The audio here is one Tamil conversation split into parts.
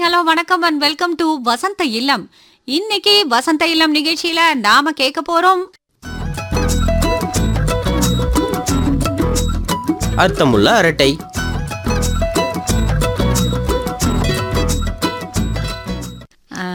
ஹலோ வணக்கம் அண்ட் வெல்கம் டு வசந்த இல்லம் இன்னைக்கு வசந்த இல்லம் நிகழ்ச்சியில நாம கேட்க போறோம் அர்த்தமுள்ள அரட்டை ஆ,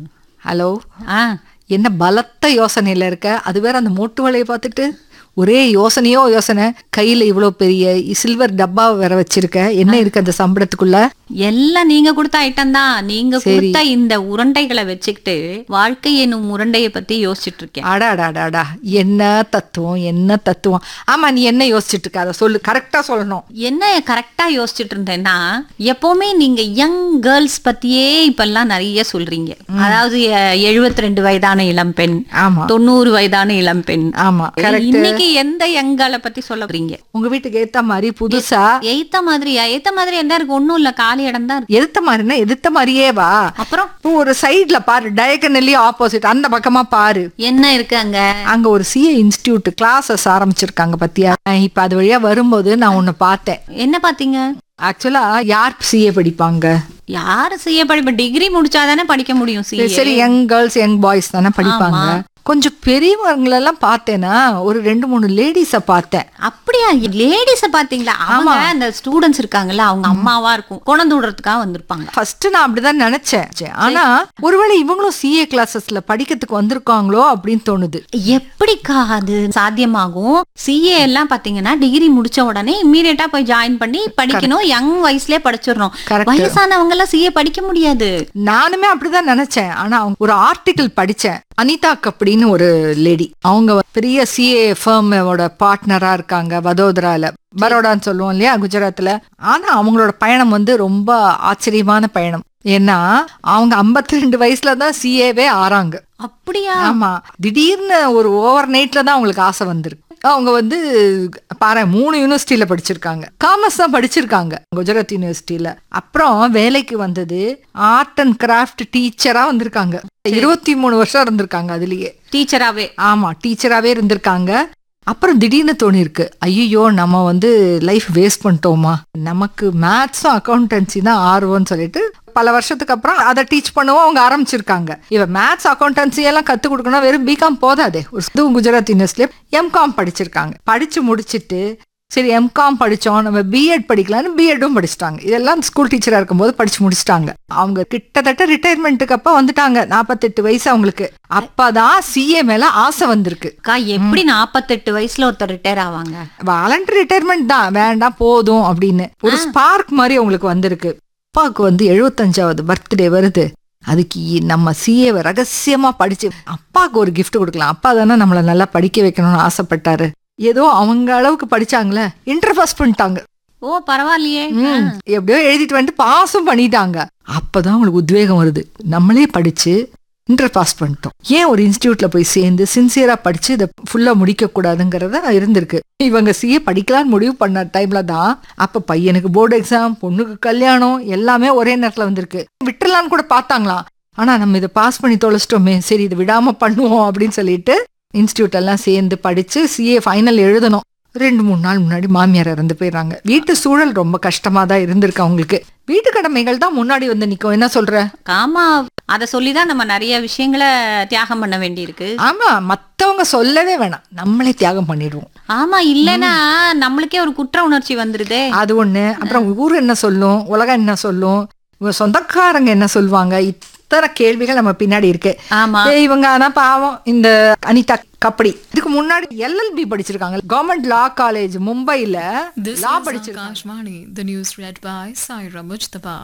ஹலோ ஆ, என்ன பலத்த யோசனையில இருக்க அது வேற அந்த மூட்டு வலையை பார்த்துட்டு ஒரே யோசனையோ யோசனை கையில இவ்வளோ பெரிய சில்வர் டப்பா வேற வச்சிருக்க என்ன இருக்கு அந்த சம்பளத்துக்குள்ள எல்லாம் நீங்க கொடுத்த ஐட்டம் தான் நீங்க கொடுத்த இந்த உருண்டைகளை வச்சுக்கிட்டு வாழ்க்கை என்னும் உருண்டைய பத்தி யோசிச்சுட்டு இருக்கேன் அடாடாடாடா என்ன தத்துவம் என்ன தத்துவம் ஆமா நீ என்ன யோசிச்சுட்டு இருக்க அதை சொல்லு கரெக்டா சொல்லணும் என்ன கரெக்டா யோசிச்சுட்டு இருந்தேன்னா எப்பவுமே நீங்க யங் கேர்ள்ஸ் பத்தியே இப்பெல்லாம் நிறைய சொல்றீங்க அதாவது எழுபத்தி ரெண்டு வயதான இளம்பெண் ஆமா தொண்ணூறு வயதான இளம்பெண் ஆமா கரெக்ட் இன்னைக்கு எந்த யங்கால பத்தி சொல்ல போறீங்க உங்க வீட்டுக்கு ஏத்த மாதிரி புதுசா எய்த்த மாதிரியா எய்த்த மாதிரி என்ன இருக்கு ஒண்ணும் இல்ல காலி இடம் தான் இருக்கு எதிர்த்த மாதிரின்னா எதிர்த்த மாதிரியே வா அப்புறம் இப்போ ஒரு சைடுல பாரு டயகனலி ஆப்போசிட் அந்த பக்கமா பாரு என்ன இருக்கு அங்க அங்க ஒரு சிஏ இன்ஸ்டிடியூட் கிளாஸஸ் ஆரம்பிச்சிருக்காங்க பத்தியா இப்ப அது வழியா வரும்போது நான் உன்னை பார்த்தேன் என்ன பாத்தீங்க ஆக்சுவலா யார் சிஏ படிப்பாங்க யாரு செய்ய படிப்ப டிகிரி முடிச்சாதானே படிக்க முடியும் சரி, சி சரி யங் கேர்ள்ஸ் யங் பாய்ஸ் தானே படிப்பாங்க கொஞ்சம் பெரியவங்களெல்லாம் பார்த்தேன்னா ஒரு ரெண்டு மூணு லேடிஸ பார்த்தேன் அப்படியா லேடிஸ பாத்தீங்களா அவங்க அந்த ஸ்டூடெண்ட்ஸ் இருக்காங்கல்ல அவங்க அம்மாவா இருக்கும் குழந்தை விடுறதுக்காக வந்திருப்பாங்க ஃபர்ஸ்ட் நான் அப்படிதான் நினைச்சேன் சரி, ஆனா ஒருவேளை இவங்களும் சிஏ கிளாஸஸ்ல படிக்கிறதுக்கு வந்திருக்காங்களோ அப்படின்னு தோணுது எப்படிக்கா அது சாத்தியமாகும் சிஏ எல்லாம் பாத்தீங்கன்னா டிகிரி முடிச்ச உடனே இம்மீடியட்டா போய் ஜாயின் பண்ணி படிக்கணும் யங் வயசுலயே படிச்சிடணும் Correct. வயசானவங்க எல்லாம் சிஏ படிக்க முடியாது நானுமே அப்படிதான் நினைச்சேன் ஆனா அவங்க ஒரு ஆர்டிகிள் படிச்சேன் அனிதா கப்படின்னு ஒரு லேடி அவங்க பெரிய சிஏ ஃபேமோட பார்ட்னரா இருக்காங்க வதோதரால பரோடான்னு சொல்லுவோம் இல்லையா குஜராத்ல ஆனா அவங்களோட பயணம் வந்து ரொம்ப ஆச்சரியமான பயணம் ஏன்னா அவங்க 52 ரெண்டு வயசுல தான் சிஏவே ஆறாங்க அப்படியா ஆமா திடீர்னு ஒரு ஓவர் நைட்ல தான் அவங்களுக்கு ஆசை வந்திருக்கு அவங்க வந்து பாரு மூணு யூனிவர்சிட்டியில படிச்சிருக்காங்க காமர்ஸ் தான் படிச்சிருக்காங்க குஜராத் யூனிவர்சிட்டியில அப்புறம் வேலைக்கு வந்தது ஆர்ட் அண்ட் கிராஃப்ட் டீச்சரா வந்திருக்காங்க இருபத்தி மூணு வருஷம் இருந்திருக்காங்க அதுலயே டீச்சராவே ஆமா டீச்சராகவே இருந்திருக்காங்க அப்புறம் திடீர்னு தோணிருக்கு ஐயோ நம்ம வந்து லைஃப் வேஸ்ட் பண்ணிட்டோமா நமக்கு மேத்ஸும் அக்கௌண்டன்சி தான் ஆர்வம்னு சொல்லிட்டு பல வருஷத்துக்கு அப்புறம் அதை டீச் பண்ணவும் அவங்க ஆரம்பிச்சிருக்காங்க இவ மேத்ஸ் அக்கௌண்டன்சி எல்லாம் கத்து கொடுக்கணும் வெறும் பிகாம் போதாதே ஒரு இதுவும் குஜராத் யூனிவர்சிட்டியில எம்காம் படிச்சிருக்காங்க படிச்சு முடிச்சிட்டு சரி எம்காம் படிச்சோம் நம்ம பிஎட் படிக்கலாம்னு பிஎட்டும் படிச்சிட்டாங்க இதெல்லாம் ஸ்கூல் டீச்சரா இருக்கும்போது படிச்சு முடிச்சிட்டாங்க அவங்க கிட்டத்தட்ட ரிட்டையர்மெண்ட்டுக்கு அப்ப வந்துட்டாங்க நாற்பத்தெட்டு வயசு அவங்களுக்கு அப்பதான் சிஏ மேல ஆசை வந்திருக்கு அக்கா எப்படி நாப்பத்தெட்டு வயசுல ஒருத்தர் ரிட்டையர் ஆவாங்க வாலண்டரி ரிட்டையர்மெண்ட் தான் வேண்டாம் போதும் அப்படின்னு ஒரு ஸ்பார்க் மாதிரி அவங்களுக்கு வந்திருக்கு அப்பாவுக்கு வந்து எழுபத்தஞ்சாவது பர்த்டே வருது அதுக்கு இ- நம்ம சிஏவை ரகசியமா படிச்சு அப்பாவுக்கு ஒரு gift கொடுக்கலாம் அப்பா தானே நம்மளை நல்லா படிக்க வைக்கணும்னு ஆசைப்பட்டாரு ஏதோ அவங்க அளவுக்கு படிச்சாங்களே இன்டர் பாஸ் பண்ணிட்டாங்க ஓ பரவாயில்லையே ம், எப்படியோ எழுதிட்டு வந்துட்டு பாஸும் பண்ணிட்டாங்க அப்பதான் அவங்களுக்கு உத்வேகம் வருது நம்மளே படிச்சு இன்டர் பாஸ் பண்ணிட்டோம் ஏன் ஒரு இன்ஸ்டியூட்ல போய் சேர்ந்து சின்சியரா படிச்சு இதை ஃபுல்லா முடிக்க கூடாதுங்கிறத இருந்திருக்கு இவங்க சிஏ படிக்கலாம்னு முடிவு பண்ண டைம்ல தான் அப்ப பையனுக்கு போர்டு எக்ஸாம் பொண்ணுக்கு கல்யாணம் எல்லாமே ஒரே நேரத்துல வந்திருக்கு விட்டுறலாம்னு கூட பார்த்தாங்களாம் ஆனா நம்ம இதை பாஸ் பண்ணி தொலைச்சிட்டோமே சரி இது விடாம பண்ணுவோம் அப்படின்னு சொல்லிட்டு இன்ஸ்டியூட் எல்லாம் சேர்ந்து படிச்சு சிஏ ஃபைனல் எழுதணும் ரெண்டு மூணு நாள் முன்னாடி மாமியார் இறந்து போயிடுறாங்க வீட்டு சூழல் ரொம்ப கஷ்டமா தான் இருந்திருக்கு அவங்களுக்கு வீட்டு கடமைகள் தான் முன்னாடி வந்து நிக்கும் என்ன சொல்ற ஆமா அத சொல்லிதான் நம்ம நிறைய விஷயங்களை தியாகம் பண்ண வேண்டியிருக்கு ஆமா மத்தவங்க சொல்லவே வேணாம் நம்மளே தியாகம் பண்ணிடுவோம் ஆமா இல்லனா நம்மளுக்கே ஒரு குற்ற உணர்ச்சி வந்துருதே அது ஒண்ணு அப்புறம் ஊர் என்ன சொல்லும் உலகம் என்ன சொல்லும் இவங்க சொந்தக்காரங்க என்ன சொல்லுவாங்க இத்தனை கேள்விகள் நம்ம பின்னாடி இருக்கு ஆமா ஏய், இவங்க ஆனா பாவம் இந்த அனிதா கப்படி இதுக்கு முன்னாடி எல்எல்பி படிச்சிருக்காங்க கவர்மெண்ட் லா காலேஜ் மும்பைல This லா is படிச்சிருக்காங்க Akashvani, the news read by Saira Mujtaba.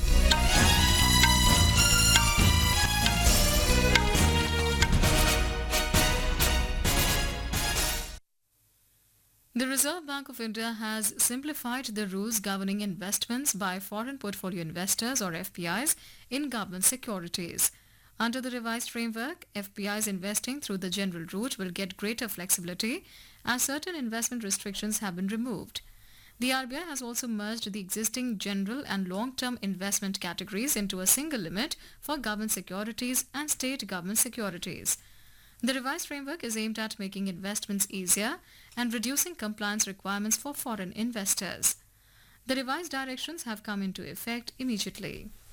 The Reserve Bank of India has simplified the rules governing investments by foreign portfolio investors or FPIs in government securities. Under the revised framework, FPIs investing through the general route will get greater flexibility as certain investment restrictions have been removed. The RBI has also merged the existing general and long-term investment categories into a single limit for government securities and state government securities. The revised framework is aimed at making investments easier and reducing compliance requirements for foreign investors. The revised directions have come into effect immediately.